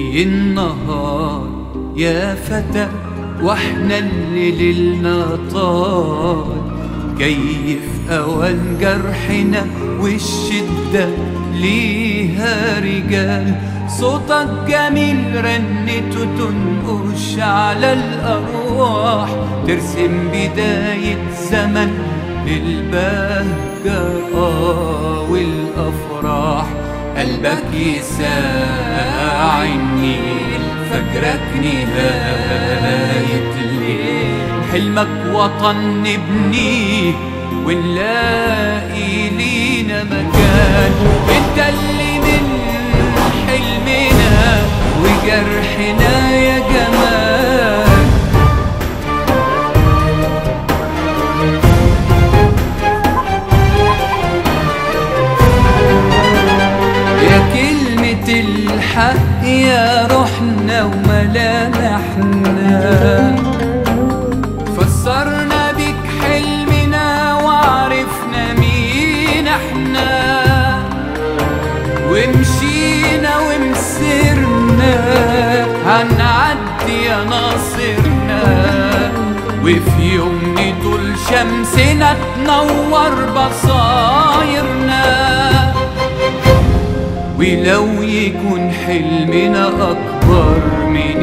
جاي النهار يا فتى واحنا اللي ليلنا طال جاي في اوان جرحنا والشدة ليها رجال صوتك جميل رنته تنقش على الأرواح ترسم بداية زمن للبهجة آه والأفراح قلبك يساع النيل فجرك نهاية الليل حلمك وطن نبنيه ونلاقي لينا مكان انت اللي من حلمنا وجرحنا يا جمال يا كلمة الحق يا روحنا وملامحنا فسرنا بك حلمنا وعرفنا مين احنا ومشينا ومسرنا هنعدي يا ناصرنا وفي يوم طول شمسنا تنور بصايرنا ولو يكون حلمنا أكبر من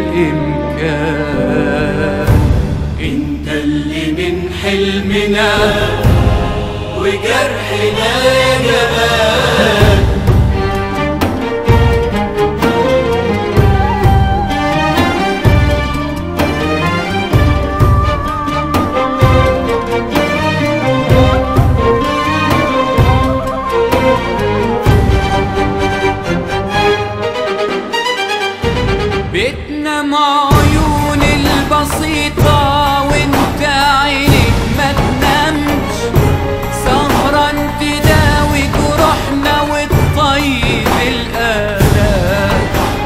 الإمكان انت اللي من حلمنا وجرحنا يا جمال بيتنا مع عيون البسيطة وانت عينك ما تنامش سهران تداوي جروحنا وتطيب الآلام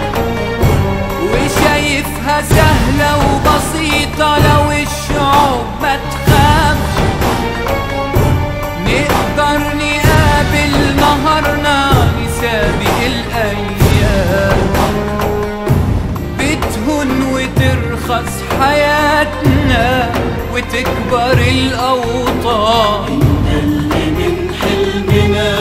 وشايفها سهلة وبسيطة لو الشعوب ما تخافش نقدر نقابل نهارنا نسابق الأيام بتهون وترخص حياتنا وتكبر الأوطان انت اللي من حلمنا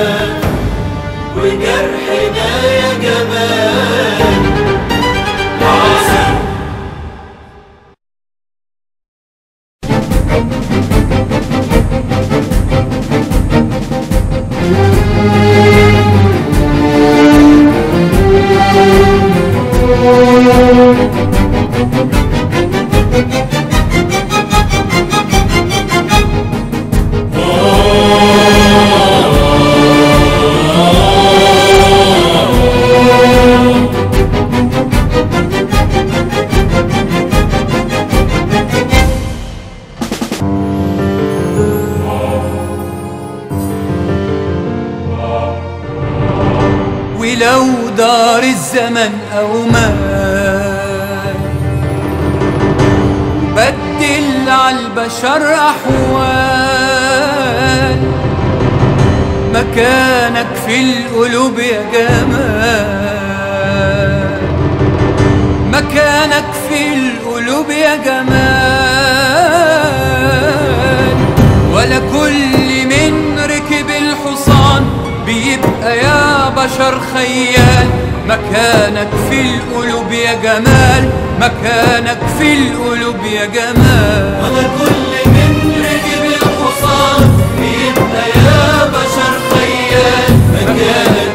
وجرحنا يا جمال عاصم ولو دار الزمن أو ما بدل عالبشر أحوال مكانك في القلوب يا جمال مكانك في القلوب يا جمال ولا كل من ركب الحصان بيبقى يا بشر خيال مكانك في القلوب يا جمال مكانك في القلوب يا جمال ولا كل من ركب الحصان بيبقى يا بشر خيال مكانك